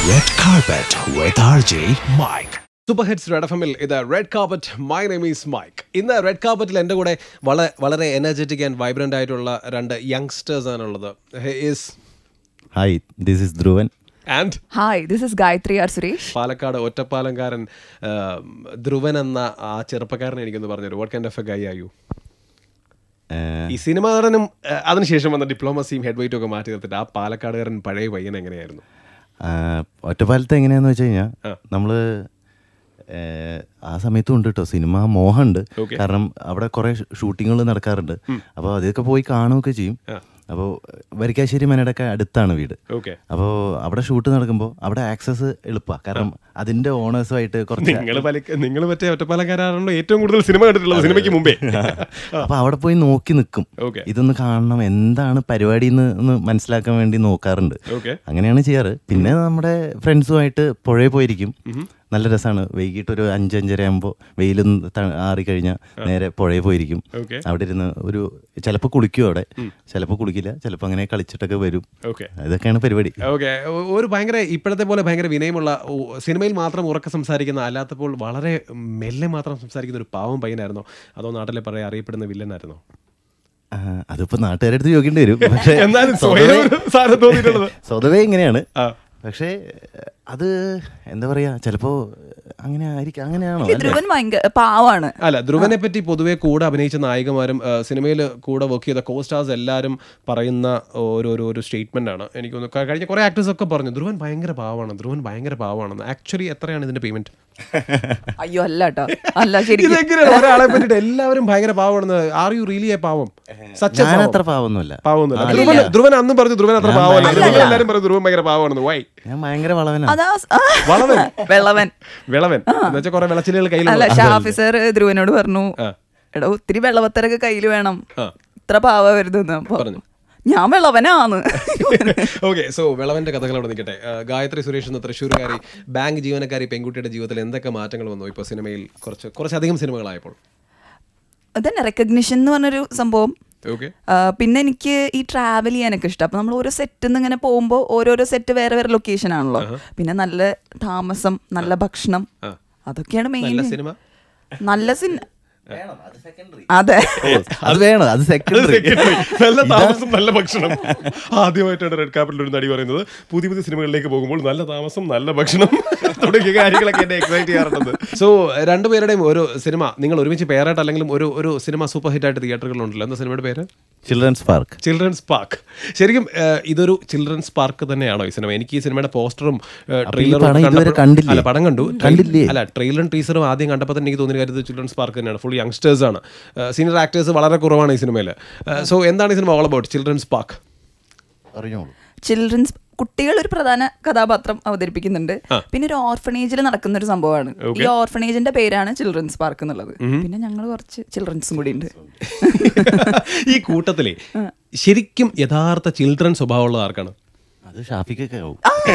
Red Carpet with RJ Mike. Super hits red F എമ്മിൽ ഇത് red carpet my name is Mike ഇന്ന് red കാർപ്പറ്റിൽ എൻ്റെ കൂടെ വളരെ വളരെ എനർജറ്റിക് ആൻഡ് വൈബ്രൻ്റ് ആയിട്ടുള്ള രണ്ട് യങ്സ്റ്റേഴ്സ് ആണുള്ളത് is hi this is Dhruvan and Hi, this is Gayatri R. Suresh. Palakkad ഒറ്റപ്പാലംകാരൻ ആ, ധ്രുവൻ എന്ന ആ ചെറുപ്പക്കാരനെ എനിക്കൊന്ന് പറഞ്ഞുതരും what kind of a guy are you ഈ സിനിമ നടനും ആ, അതിനുശേഷം വന്ന ഡിപ്ലോമസിയും ഹെഡ് വെയിറ്റും ഒക്കെ മാറ്റി നിർത്തിട്ട് ആ പാലക്കാടുകാരൻ പഴയ പയ്യൻ എങ്ങനെയായിരുന്നു ഒറ്റപ്പാലത്ത് എങ്ങനെയാന്ന് വെച്ച് കഴിഞ്ഞാൽ നമ്മൾ ആ സമയത്തും ഉണ്ട് കേട്ടോ സിനിമ മോഹമുണ്ട് Okay. കാരണം അവിടെ കുറേ ഷൂട്ടിങ്ങുകൾ നടക്കാറുണ്ട് അപ്പോൾ അതൊക്കെ പോയി കാണുകയൊക്കെ ചെയ്യും അപ്പോൾ വരിക്കാശ്ശേരി മനയുടെയൊക്കെ അടുത്താണ് വീട് ഓക്കെ അപ്പോൾ അവിടെ ഷൂട്ട് നടക്കുമ്പോൾ അവിടെ ആക്സസ് എളുപ്പമാണ് കാരണം അതിൻ്റെ ഓണേഴ്സുമായിട്ട് കുറച്ച് നിങ്ങൾ നിങ്ങൾ മറ്റേ ഒറ്റപ്പാലക്കാരാണല്ലോ ഏറ്റവും കൂടുതൽ സിനിമ കണ്ടിട്ടുള്ളത് സിനിമയ്ക്ക് മുമ്പേ അപ്പൊ അവിടെ പോയി നോക്കി നിൽക്കും Okay. ഇതൊന്ന് കാണണം എന്താണ് പരിപാടി എന്ന് ഒന്ന് മനസ്സിലാക്കാൻ വേണ്ടി നോക്കാറുണ്ട് ഓക്കെ അങ്ങനെയാണ് ചെയ്യാറ് പിന്നെ നമ്മുടെ ഫ്രണ്ട്സുമായിട്ട് പുഴയിൽ പോയിരിക്കും നല്ല രസമാണ് വൈകിട്ട് ഒരു അഞ്ചഞ്ചര ആകുമ്പോൾ വെയിലൊന്ന് ത- ആറിക്കഴിഞ്ഞാൽ നേരെ പുഴയിൽ പോയിരിക്കും Okay. അവിടെ ഇരുന്ന് ഒരു ചിലപ്പോൾ കുളിക്കും അവിടെ ചിലപ്പോൾ കുളിക്കില്ല ചിലപ്പോൾ അങ്ങനെ കളിച്ചിട്ടൊക്കെ വരും ഓക്കെ ഇതൊക്കെയാണ് പരിപാടി ഓക്കെ ഒരു ഭയങ്കര ഇപ്പോഴത്തെ പോലെ ഭയങ്കര വിനയമുള്ള ഓ, സിനിമയിൽ മാത്രം ഉറക്കെ സംസാരിക്കുന്ന അല്ലാത്തപ്പോൾ വളരെ മെല്ലെ മാത്രം സംസാരിക്കുന്ന ഒരു പാവം പയ്യനായിരുന്നോ അതോ നാട്ടിലെ പറയാൻ അറിയപ്പെടുന്ന വില്ലനായിരുന്നോ ആ, അതിപ്പോ നാട്ടുകാരുടെ അടുത്ത് ചോദിക്കേണ്ടി വരും പക്ഷേ എന്നാലും സ്വയം സ്വതവേ- ഒരു സാധനം തോന്നിയിട്ടുള്ളത് സ്വതവേ ഇങ്ങനെയാണ് ആ. പക്ഷേ അത് എന്താ പറയാ ചിലപ്പോ അങ്ങനെ ആയിരിക്കും അങ്ങനെയാണോ ഈ ധ്രുവൻ ഭയങ്കര പാവാണ് അല്ല ധ്രുവനെ പറ്റി പൊതുവെ കൂടെ അഭിനയിച്ച നായികമാരും സിനിമയിൽ കൂടെ വർക്ക് ചെയ്ത കോ സ്റ്റാർസ് എല്ലാവരും പറയുന്ന ഓരോരോ ഒരു സ്റ്റേറ്റ്മെന്റ് ആണ് എനിക്ക് തോന്നുന്നു ക- കഴിഞ്ഞ കുറെ ആക്ടേഴ്സ് ഒക്കെ പറഞ്ഞു ധ്രുവൻ ഭയങ്കര പാവമാണ് ധ്രുവൻ ഭയങ്കര പാവമാണെന്ന് ആക്ച്വലി എത്രയാണ് ഇതിന്റെ പേയ്മെന്റ് അയ്യോ അല്ല കേട്ടോ അല്ല ശരിക്കും ഇതെങ്ങനെയാണ് ഒരാളെ പറ്റിയിട്ട് എല്ലാവരും ഭയങ്കര പാവമാണെന്ന് are you really a paavam such ഞാൻ അത്ര പാവൊന്നുമല്ല പാവമൊന്നുമല്ല ധ്രുവൻ ധ്രുവൻ അന്നും പറഞ്ഞു ധ്രുവൻ അത്ര പാവമല്ല ഭയങ്കര ധ്രുവൻ എല്ലാവരും പറഞ്ഞു ധ്രുവൻ ഭയങ്കര പാവമാണെന്ന് വൈ ഞാൻ ഭയങ്കര വളവനാണ് അതാ ആ, വളവൻ വെള്ളവൻ വിളവൻ എന്ന് വെച്ചാൽ കുറെ വിളച്ചിലുകൾ അല്ല കയ്യിലുള്ള ഷാഫി സർ ധ്രുവനോട് പറഞ്ഞു ആ. എടാ ഒത്തിരി വെള്ളവത്തരൊക്കെ കയ്യിൽ വേണം ആ. ഇത്ര പാവ വരുതെന്ന് അപ്പൊ പറഞ്ഞു. ഞാൻ വെള്ളവനാന്ന് ഓക്കെ സോ വിളവന്റെ കഥകൾ അവിടെ നിൽക്കട്ടെ ആ, ഗായത്രി സുരേഷ് എന്ന തൃശ്ശൂർക്കാരി ബാങ്ക് ജീവനക്കാരി പെൺകുട്ടിയുടെ ജീവിതത്തിൽ എന്തൊക്കെ മാറ്റങ്ങൾ വന്നു ഇപ്പോൾ സിനിമയിൽ കുറച്ച് കുറച്ചധികം സിനിമകളായപ്പോൾ അതന്നെ റെക്കഗ്നിഷൻ എന്ന് പറഞ്ഞൊരു സംഭവം ഓക്കെ ആ, പിന്നെ എനിക്ക് ഈ ട്രാവൽ ചെയ്യാനൊക്കെ ഇഷ്ടം അപ്പൊ നമ്മൾ ഓരോ സെറ്റിൽ നിന്ന് ഇങ്ങനെ പോകുമ്പോൾ ഓരോരോ സെറ്റ് വേറെ വേറെ ലൊക്കേഷൻ ആണല്ലോ പിന്നെ നല്ല താമസം നല്ല ഭക്ഷണം ആ. അതൊക്കെയാണ് മെയിൻ നല്ല സിനിമ നല്ല സിനിമ അതെ അത് വേണം അത് സെക്കൻഡറി നല്ല താമസം നല്ല ഭക്ഷണം ആദ്യമായിട്ടാണ് റെഡ് കാർപ്പറ്റിൽ ഒരു നടി പറയുന്നത് പുതിയ പുതിയ സിനിമകളിലേക്ക് പോകുമ്പോൾ നല്ല താമസം നല്ല ഭക്ഷണം തുടങ്ങിയ കാര്യങ്ങളൊക്കെ എന്നെ എക്സൈറ്റ് ചെയ്യാറുണ്ട് സോ രണ്ടുപേരുടെയും ഒരു സിനിമ നിങ്ങൾ ഒരുമിച്ച് പേരായിട്ട് അല്ലെങ്കിലും ഒരു ഒരു സിനിമ സൂപ്പർ ഹിറ്റ് ആയിട്ട് തിയേറ്ററുകളിലുണ്ടല്ലോ എന്താ സിനിമയുടെ പേര് ചിൽഡ്രൻസ് പാർക്ക് ചിൽഡ്രൻസ് പാർക്ക് ശരിക്കും ഏഹ്, ഇതൊരു ചിൽഡ്രൻസ് പാർക്ക് തന്നെയാണോ ഈ സിനിമ എനിക്ക് ഈ സിനിമയുടെ പോസ്റ്ററും അപ്പൊ ഈ പടം ഇതുവരെ കണ്ടില്ലേ? അല്ല പടം കണ്ടു കണ്ടില്ലേ? അല്ല ട്രെയിലറും ടീസറും ആദ്യം കണ്ടപ്പോൾ തന്നെ എനിക്ക് തോന്നിയ കാര്യം ചിൽഡ്രൻസ് പാർക്ക് തന്നെയാണ് ഫുൾ യങ്സ്റ്റേഴ്സ് ആണ് സീനിയർ ആക്ടേഴ്സ് വളരെ കുറവാണ് ഈ സിനിമയിൽ സോ എന്താണ് ഈ സിനിമ ഓൾ അബൌട്ട് ചിൽഡ്രൻസ് പാർക്ക് അറിഞ്ഞോളൂ ചിൽഡ്രൻസ് കുട്ടികൾ ഒരു പ്രധാന കഥാപാത്രം അവതരിപ്പിക്കുന്നുണ്ട് പിന്നെ ഒരു ഓർഫനേജിൽ നടക്കുന്ന ഒരു സംഭവമാണ് ഈ ഓർഫനേജിന്റെ പേരാണ് ചിൽഡ്രൻസ് പാർക്ക് എന്നുള്ളത് പിന്നെ ഞങ്ങൾ കുറച്ച് ചിൽഡ്രൻസും കൂടി ഉണ്ട് ഈ കൂട്ടത്തിലെ ശരിക്കും യഥാർത്ഥ ചിൽഡ്രൻ സ്വഭാവമുള്ള ആർക്കാണ് അത് ഷാഫിക്കൊക്കെ ആവും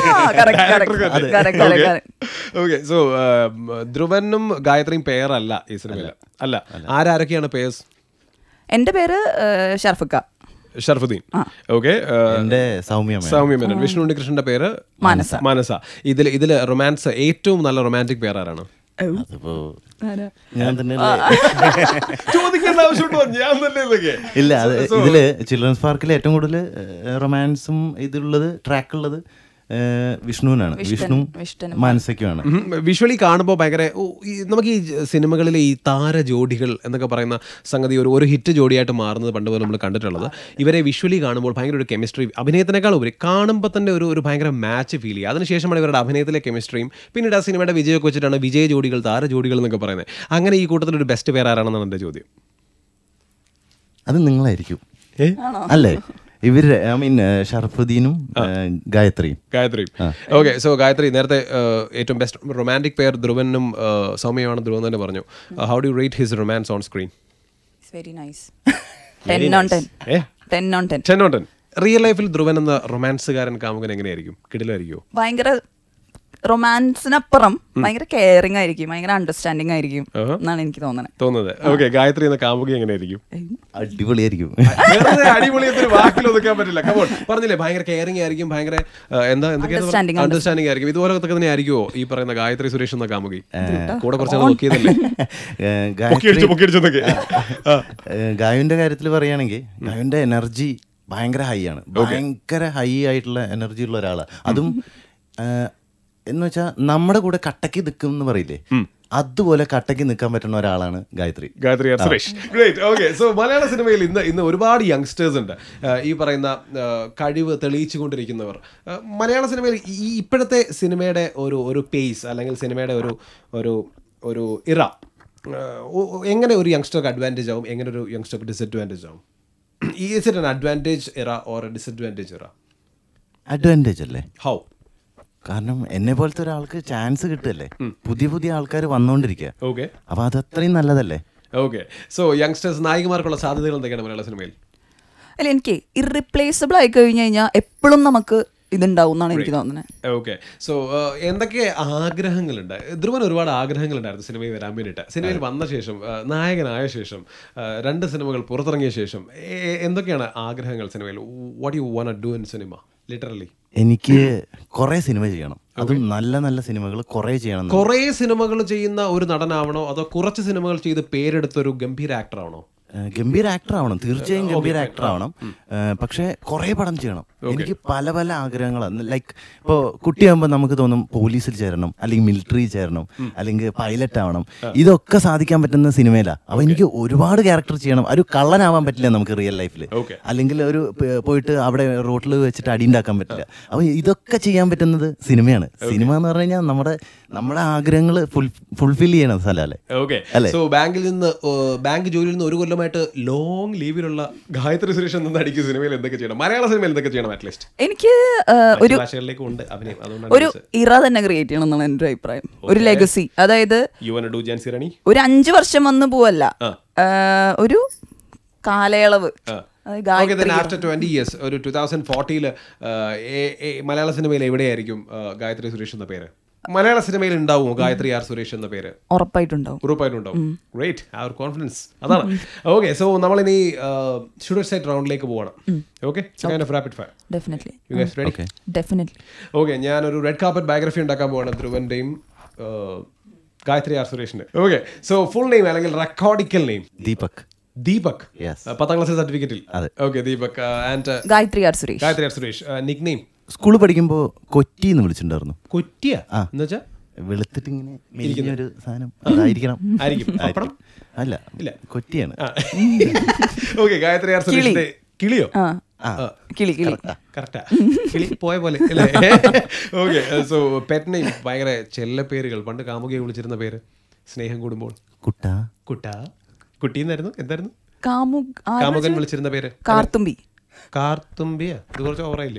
ഓക്കെ സോ ധ്രുവനും ഗായത്രിയും പേരല്ല ഈ സിനിമയിൽ അല്ല ആരാരൊക്കെയാണ് പേഴ്സ് എന്റെ പേര് ഏഹ്, ഷർഫക്ക ഷർഫുദ്ദീൻ ഓക്കെ എന്റെ സൗമ്യ മേഡം. സൗമ്യ മേനൻ വിഷ്ണു ഉണ്ണികൃഷ്ണന്റെ പേര് മാനസ. മാനസ ഇതിൽ ഇതില് റൊമാൻസ് ഏറ്റവും നല്ല റൊമാൻറ്റിക് പേരാരാണ് അതിപ്പോ ഞാൻ തന്നെ ചോദിക്കേണ്ട ആവശ്യമുണ്ടോ ഞാൻ തന്നെ ഇതൊക്കെ ഇല്ല അത് ഇതില് ചിൽഡ്രൻസ് പാർക്കിൽ ഏറ്റവും കൂടുതൽ റൊമാൻസും ഇതുള്ളത് ട്രാക്ക് ഉള്ളത് ഏഹ്, വിഷ്ണുവിനാണ് വിഷ്ണു വിഷ്ണുനും മാനസയ്ക്കുമാണ് വിഷ്വലി കാണുമ്പോൾ ഭയങ്കര ഓ, ഈ നമുക്ക് ഈ ജ- സിനിമകളിലെ ഈ താര ജോഡികൾ എന്നൊക്കെ പറയുന്ന സംഗതി ഒരു ഒരു ഹിറ്റ് ജോഡിയായിട്ട് മാറുന്നത് പണ്ട് പോലെ നമ്മൾ കണ്ടിട്ടുള്ളത് ഇവരെ വിഷ്വലി കാണുമ്പോൾ ഭയങ്കര ഒരു കെമിസ്ട്രി അഭിനയത്തിനേക്കാൾ ഉപരി കാണുമ്പോൾ തന്നെ ഒരു ഒരു ഭയങ്കര മാച്ച് ഫീൽ ചെയ്യുക അതിനുശേഷമാണ് ഇവരുടെ അഭിനയത്തിലെ കെമിസ്ട്രിയും പിന്നീട് ആ സിനിമയുടെ വിജയമൊക്കെ വെച്ചിട്ടാണ് വിജയ ജോഡികൾ താര ജോഡികൾ എന്നൊക്കെ പറയുന്നത് അങ്ങനെ ഈ കൂട്ടത്തിൽ ഒരു ബെസ്റ്റ് പേര് ആരാണെന്നാണ് എൻ്റെ ചോദ്യം അത് നിങ്ങളായിരിക്കും ഏ? അല്ലേ ഇവര് ഐ മീൻ ഷർഫുദ്ദീനും ഏഹ്, ഗായത്രിയും ഗായത്രി ഓക്കെ സോ ഗായത്രി നേരത്തെ ഏഹ്, ഏറ്റവും ബെസ്റ്റ് റൊമാൻറ്റിക് പെയർ ധ്രുവനും ഏഹ്, സൗമ്യമാണ് ധ്രുവൻ തന്നെ പറഞ്ഞു how do rate his romance on screen very nice ten on ten uh ten on ten ten on ten real ലൈഫിൽ ധ്രുവൻ എന്ന റൊമാൻസുകാരൻ കാമുകൻ എങ്ങനെയായിരിക്കും കിടിലായിരിക്കുമോ ഭയങ്കര റൊമാൻസിനപ്പുറം ഭയങ്കര കെയറിങ് ആയിരിക്കും ഭയങ്കര അണ്ടർസ്റ്റാൻഡിങ് ആയിരിക്കും ആഹാ. എന്നാണ് എനിക്ക് തോന്നുന്നത് തോന്നുന്നത് ഓക്കെ ഗായത്രി എന്ന കാമുകി എങ്ങനെയായിരിക്കും അടിപൊളിയായിരിക്കും വെറുതെ അടിപൊളി എന്നൊരു വാക്കിൽ ഒതുക്കാൻ പറ്റില്ല കമോൺ പറഞ്ഞില്ലേ ഭയങ്കര കെയറിംഗ് ആയിരിക്കും ഭയങ്കര ആ, എന്താ Understanding, അണ്ടർസ്റ്റാൻഡിംഗ് ആയിരിക്കും ഇതുപോലൊക്കെ തന്നെ ആയിരിക്കുമോ ഈ പറയുന്ന ഗായത്രി സുരേഷ് എന്ന കാമുകി കൂടെ കുറച്ചാൾ നോക്കിയതല്ലേ ഏഹ് പൊക്കിയടിച്ച് ഗായത്രി പൊക്കിയടിച്ചെന്നൊക്കെ ആ. ഏഹ് ഗായുവിന്റെ കാര്യത്തിൽ പറയുകയാണെങ്കിൽ ഗായുവിന്റെ എനർജി ഭയങ്കര ഹൈ ആണ് ഭയങ്കര ഹൈ ആയിട്ടുള്ള എനർജി ഉള്ള ഒരാളാണ് അതും ഏഹ്, എന്ന് വെച്ചാൽ നമ്മുടെ കൂടെ കട്ടക്ക് നിൽക്കും എന്ന് പറയില്ലേ അതുപോലെ കട്ടക്ക് നിൽക്കാൻ പറ്റുന്ന ഒരാളാണ് Gayathri Gayathri R Suresh great okay so മലയാള സിനിമയിൽ ഇന്ന് ഇന്ന് ഒരുപാട് യങ്സ്റ്റേഴ്സ് ഉണ്ട് ആ, ഈ പറയുന്ന ആ, കഴിവ് തെളിയിച്ചു കൊണ്ടിരിക്കുന്നവർ ആ, മലയാള സിനിമയിൽ ഈ ഇപ്പോഴത്തെ സിനിമയുടെ ഒരു ഒരു പേസ് അല്ലെങ്കിൽ സിനിമയുടെ ഒരു ഒരു ഒരു ഇറ ആ, ഒ- ഒ- എങ്ങനെ ഒരു യങ്സ്റ്റർക്ക് അഡ്വാൻറ്റേജ് ആവും എങ്ങനെ ഒരു യങ്സ്റ്റർക്ക് ഡിസഡ്വാൻറ്റേജ് ആവും ഈസ് ഇറ്റ് എൻ അഡ്വാൻറ്റേജ് ഇറ ഓർ ഡിസഡ്വാൻറ്റേജ് ഇറ അഡ്വാൻറ്റേജ് അല്ലേ ഹൗ കാരണം എന്നെ പോലത്തെ ഒരാൾക്ക് ചാൻസ് കിട്ടുമല്ലേ പുതിയ പുതിയ ആൾക്കാർ വന്നുകൊണ്ടിരിക്കുക ഓക്കെ അപ്പൊ അത് അത്രയും നല്ലതല്ലേ ഓക്കെ സോ യങ്സ്റ്റേഴ്സ് നായികമാർക്കുള്ള സാധ്യതകൾ എന്തൊക്കെയാണ് മലയാള സിനിമയിൽ അല്ല എനിക്ക് ഇറിപ്ലേസബിൾ ആയി കഴിഞ്ഞു കഴിഞ്ഞാൽ എപ്പോഴും നമുക്ക് ഇതുണ്ടാവും എന്നാണ് എനിക്ക് തോന്നുന്നത് ഓക്കെ സോ എന്തൊക്കെ ആഗ്രഹങ്ങളുണ്ട് ധ്രുവൻ ഒരുപാട് ആഗ്രഹങ്ങളുണ്ടായിരുന്നു സിനിമയിൽ വരാൻ വേണ്ടിയിട്ട് സിനിമയിൽ വന്ന ശേഷം ആ, നായകനായ ശേഷം ആ, രണ്ട് സിനിമകൾ പുറത്തിറങ്ങിയ ശേഷം എ- എന്തൊക്കെയാണ് ആഗ്രഹങ്ങൾ സിനിമയിൽ what you want do in cinema literally എനിക്ക് കുറെ സിനിമ ചെയ്യണം അതും നല്ല നല്ല സിനിമകൾ കുറെ ചെയ്യണം എന്ന് കുറേ സിനിമകൾ ചെയ്യുന്ന ഒരു നടനാവണോ അതോ കുറച്ച് സിനിമകൾ ചെയ്ത് പേരെടുത്ത ഒരു ഗംഭീര ആക്ടർ ആണോ ഏഹ് ഗംഭീര ആക്ടർ ആവണം തീർച്ചയായും ഗംഭീര ആക്ടർ ആവണം ഏഹ് പക്ഷേ കുറേ പടം ചെയ്യണം എനിക്ക് പല പല ആഗ്രഹങ്ങളാണ് ലൈക്ക് ഇപ്പോൾ കുട്ടിയാകുമ്പോൾ നമുക്ക് തോന്നും പോലീസിൽ ചേരണം അല്ലെങ്കിൽ മിലിറ്ററി ചേരണം അല്ലെങ്കിൽ പൈലറ്റ് ആവണം ഇതൊക്കെ സാധിക്കാൻ പറ്റുന്ന സിനിമയിലാണ് അപ്പോൾ എനിക്ക് ഒരുപാട് ക്യാരക്ടർ ചെയ്യണം ഒരു കള്ളനാവാൻ പറ്റില്ല നമുക്ക് റിയൽ ലൈഫിൽ Okay. അല്ലെങ്കിൽ ഒരു പ- പോയിട്ട് അവിടെ റോട്ടിൽ വെച്ചിട്ട് അടി ഉണ്ടാക്കാൻ പറ്റില്ല അപ്പോൾ ഇതൊക്കെ ചെയ്യാൻ പറ്റുന്നത് സിനിമയാണ് സിനിമ എന്ന് പറഞ്ഞു കഴിഞ്ഞാൽ നമ്മുടെ നമ്മുടെ ആഗ്രഹങ്ങൾ ഫുൾ ഫുൾഫിൽ ചെയ്യണ സ്ഥലമല്ലേ ഓക്കെ അല്ലേ? സോ ബാങ്കിൽ നിന്ന് ഏഹ്, ബാങ്ക് ജോലിയിൽ നിന്ന് ഒരു കൊല്ലമായിട്ട് ലോങ് ലീവിലുള്ള ഗായത്രി സുരേഷ് എന്ന നടിക്ക് സിനിമയിൽ എന്തൊക്കെ ചെയ്യണം മലയാള സിനിമയിൽ എന്തൊക്കെ ചെയ്യണം അറ്റ്ലീസ്റ്റ് എനിക്ക് ആ, ഒരു ഭാഷകളിലേക്കും ഉണ്ട് അഭിനയം അതുകൊണ്ടാണ് ഒരു ഇറ തന്നെ ക്രിയേറ്റ് ചെയ്യണം എന്നാണ് എൻ്റെ ഒരു അഭിപ്രായം ഒരു ലെഗസി അതായത് you want do Jhansi Rani ഒരു അഞ്ച് വർഷം വന്ന് പോവല്ല ആ. ആ, ഒരു കാലയളവ് ആ. അതായത് Okay, then Gayathri after 20 years, ഒരു ടൂ തൗസൻഡ് ഫോർട്ടിയിൽ മലയാള സിനിമയിൽ എവിടെയായിരിക്കും ആ, ഗായത്രി സുരേഷ് എന്ന പേര് മലയാള സിനിമയിൽ ഉണ്ടാവുമോ ഗായത്രി ആർ സുരേഷ് എന്ന പേര് ഉറപ്പായിട്ടുണ്ടാവും ഉറപ്പായിട്ടുണ്ടാവും ഗ്രേറ്റ് ആ ഒരു കോൺഫിഡൻസ് അതാണ് ഓക്കെ സോ നമ്മളിനി ഷുഡർ സൈറ്റ് റൗണ്ടിലേക്ക് പോകണം okay kind of rapid fire definitely you guys ready Okay. Definitely okay ഞാനൊരു റെഡ് കാർപ്പറ്റ് ബയോഗ്രഫി ഉണ്ടാക്കാൻ പോവാണ് ധ്രുവന്റെയും ആ, ഗായത്രി ആർ സുരേഷിന്റെ ഓക്കെ സോ ഫുൾ നെയിം അല്ലെങ്കിൽ റെക്കോർഡിക്കൽ നെയിം ദീപക് ദീപക് Yes. ആ, പത്താം ക്ലാസ് സർട്ടിഫിക്കറ്റിൽ അതെ. Okay Deepak and Gayathri R Suresh Gayathri R Suresh nick name സ്കൂളിൽ പഠിക്കുമ്പോൾ കൊറ്റി എന്ന് വിളിച്ചിട്ടുണ്ടായിരുന്നു കൊറ്റിയ ആ. എന്നുവെച്ചാ വെളുത്തിട്ട് ഇങ്ങനെ മെലിഞ്ഞ ഒരു സാധനം അതായിരിക്കണം ആയിരിക്കും. പപ്പടം? അല്ല ഇല്ല. കൊറ്റിയാണ് ഓക്കെ ഗായത്രി ആർ സുരേഷിന്റെ കിളിയോ ആ കിളി കിളി കറക്റ്റാ കിളി പോയ പോലെ അല്ലേ ഓക്കെ സോ പെറ്റ് നെയിം ഭയങ്കര ചെല്ല പേരുകൾ പണ്ട് കാമുകിയെ വിളിച്ചിരുന്ന പേര് സ്നേഹം കൂടുമ്പോൾ കുട്ട കുട്ട കുട്ടിന്നായിരുന്നു എന്തായിരുന്നു കാമു ആരാ കാമുകൻ വിളിച്ചത്? വിളിച്ചിരുന്ന പേര് കാർത്തുമ്പി കാർത്തുമ്പിയ ഇത് കുറച്ച് ഓവറായില്ലേ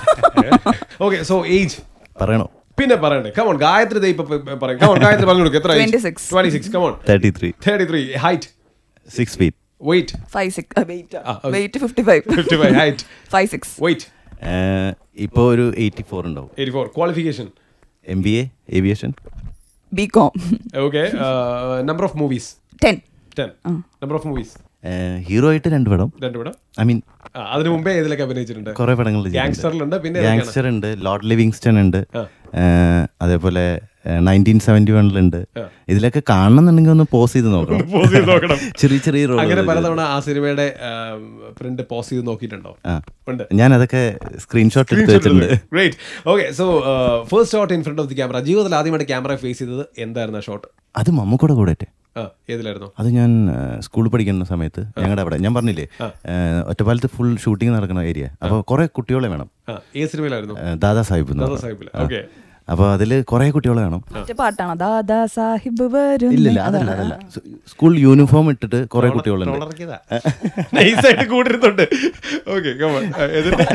ഓക്കെ സോ ഏജ് പറയണോ പിന്നെ പറയണ്ടേ കമോൺ ഗായത്രി ദേ ഇപ്പൊ പറയും കമോൺ ഗായത്രി പറഞ്ഞു കൊടുക്കും എത്ര 26. Twenty six come on thirty three thirty three height six feet weight five six weight ആ, ആ. Weight fifty five fifty five height five six weight ഇപ്പോൾ ഒരു എയ്റ്റി ഫോർ ഉണ്ടാവും eighty four qualification M B A aviation B com okay number of movies ten ten number of movies hero ആയിട്ട് രണ്ട് പടം രണ്ട് പടം ഐ മീൻ ആ, അതിനു മുമ്പേ ഇതിലൊക്കെ അഭിനയിച്ചിട്ടുണ്ട് കുറെ പടങ്ങൾ ഗാങ്സ്റ്ററിലുണ്ട് പിന്നെ ഏതൊക്കെയാണ്? ഗാങ്സ്റ്റർ ഉണ്ട് ലോർഡ് ലിവിങ്സ്റ്റൺ ഉണ്ട് ആ. ഏഹ്, അതേപോലെ നയൻറ്റീൻ സെവൻറ്റി വണ്ണിലുണ്ട് ആ. ഇതിലൊക്കെ കാണണമെന്നുണ്ടെങ്കിൽ ഒന്ന് പോസ് ചെയ്ത് നോക്കണം Pause ചെയ്ത് നോക്കണം. ചെറിയ ചെറിയ അങ്ങനെ റോൾ പലതവണ ആ സിനിമയുടെ പ്രിന്റ് പോസ് ചെയ്ത് നോക്കിയിട്ടുണ്ടോ ഉണ്ട് ഞാൻ അതൊക്കെ സ്ക്രീൻഷോട്ട് എടുത്ത് വെച്ചിട്ടുണ്ട് great okay so first shot in front of the camera ജീവിതത്തിൽ ആദ്യമായിട്ട് ക്യാമറ ഫേസ് ചെയ്തത് എന്തായിരുന്നു ആ ഷോട്ട് അത് മമ്മൂക്കോടെ കൂടെ ആ ഏതിലായിരുന്നു അത് ഞാൻ സ്കൂളിൽ പഠിക്കുന്ന സമയത്ത് ഞങ്ങളുടെ അവിടെ ഞാൻ പറഞ്ഞില്ലേ ഏഹ്, ഒറ്റപ്പാലത്ത് ഫുൾ ഷൂട്ടിംഗ് നടക്കുന്ന ഏരിയ അപ്പോൾ കുറെ കുട്ടികളെ വേണം ആ ഏത് സിനിമയിലായിരുന്നു ഏഹ്, ദാദാ സാഹിബ് എന്ന് ദാദാ പറയും. സാഹിബില് ആ. ഓക്കെ അപ്പോൾ അതിൽ കുറെ കുട്ടികളെ വേണം മറ്റേ പാട്ടാണ് ദാദാ സാഹിബ് വരും ഇല്ലില്ല അതല്ല അതല്ല സ് സ്കൂൾ യൂണിഫോം ഇട്ടിട്ട് കുറെ കുട്ടികളുണ്ട് നൈസായിട്ട് കൂട്ടിരുന്നുണ്ട് ഓക്കെ എന്നിട്ട്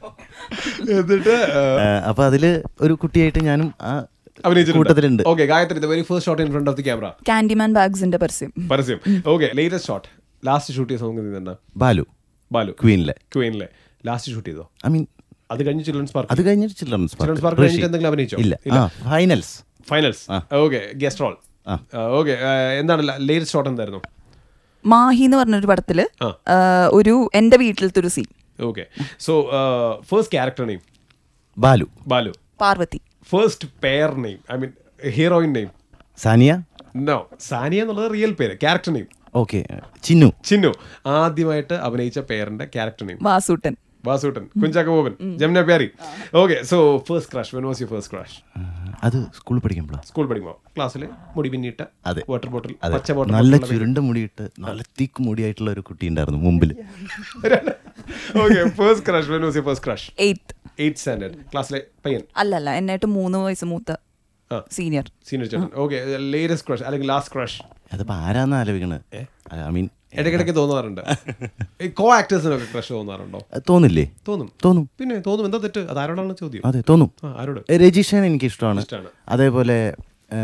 എന്നിട്ട് ആ, ഏഹ്, അപ്പൊ അതില് ഒരു കുട്ടിയായിട്ട് ഞാനും ആ അഭിനയിച്ചിട്ടുണ്ട് കൂട്ടത്തിലുണ്ട് okay Gayathri the very first shot in front of the camera Candyman ബാഗ്സിന്റെ പരസ്യം പരസ്യം okay latest shot last shoot ചെയ്ത സോങ് നിന്നാ ബാലു ബാലു ക്വീനിലെ ക്വീനിലെ ലാസ്റ്റ് ഷൂട്ട് ചെയ്തോ ഐ മീൻ അത് കഴിഞ്ഞ് ചിൽഡ്രൻസ് പാർക്ക് അത് കഴിഞ്ഞിട്ട് ചിൽഡ്രൻസ് ചിൽഡ്രൻസ് പാർക്ക് കഴിഞ്ഞിട്ട് എന്തെങ്കിലും അഭിനയിച്ചോ ഇല്ല ആ finals finals okay guest role ആ. ഓക്കെ എന്താണ് ലേറ്റസ്റ്റ് ഷോട്ട് എന്തായിരുന്നു മാഹി എന്ന് പറഞ്ഞൊരു പടത്തില് ആ. ആ, ഒരു എന്റെ വീട്ടിലത്തെ ഒരു scene okay so first character name Balu Balu Parvathy first pair name I mean heroine name Saniya no Saniya എന്നുള്ളത് റിയൽ പേര് character name okay Chinnu Chinnu ആദ്യമായിട്ട് അഭിനയിച്ച പേരിന്റെ character name Vasoottan Vasoottan Kunchacko Boban Jamuna Pyari okay so first crush when was you first crush ആ, അത് സ്കൂളിൽ പഠിക്കുമ്പോഴാണ് സ്കൂൾ പഠിക്കുമ്പോൾ ക്ലാസ്സിൽ മുടി പിന്നിട്ട് അതെ. വാട്ടർ ബോട്ടിൽ അതെ പച്ച വാട്ടർ നല്ല ചുരുണ്ട മുടിയിട്ട് നല്ല തിക്ക് മുടിയായിട്ടുള്ള ഒരു കുട്ടി ഉണ്ടായിരുന്നു മുമ്പിൽ okay first crush when was you first crush eighth eight standard ക്ലാസ്സിലെ പയ്യൻ അല്ലല്ല എന്നായിട്ട് മൂന്ന് വയസ്സ് മൂത്ത ആ. സീനിയർ സീനിയർ ചേട്ടൻ ഓക്കെ ലേറ്റസ്റ്റ് ക്രാഷ് അല്ലെങ്കിൽ ലാസ്റ്റ് ക്രാഷ് അതിപ്പോ ആരാന്ന് ആലോചിക്കണത് ഐ മീൻ ഇടയ്ക്കിടയ്ക്ക് തോന്നാറുണ്ട് ഈ കോ ആക്ടേഴ്സിനൊക്കെ ക്രഷ് തോന്നാറുണ്ടോ തോന്നില്ലേ തോന്നും തോന്നും പിന്നെ തോന്നും എന്താ തെറ്റ് അത് ആരോടാണ് ചോദ്യം അതെ തോന്നും ആ, ആരോട് ഏ, രജിഷൻ എനിക്ക് ഇഷ്ടമാണ് ഇഷ്ടാണ്. അതേപോലെ ഏ,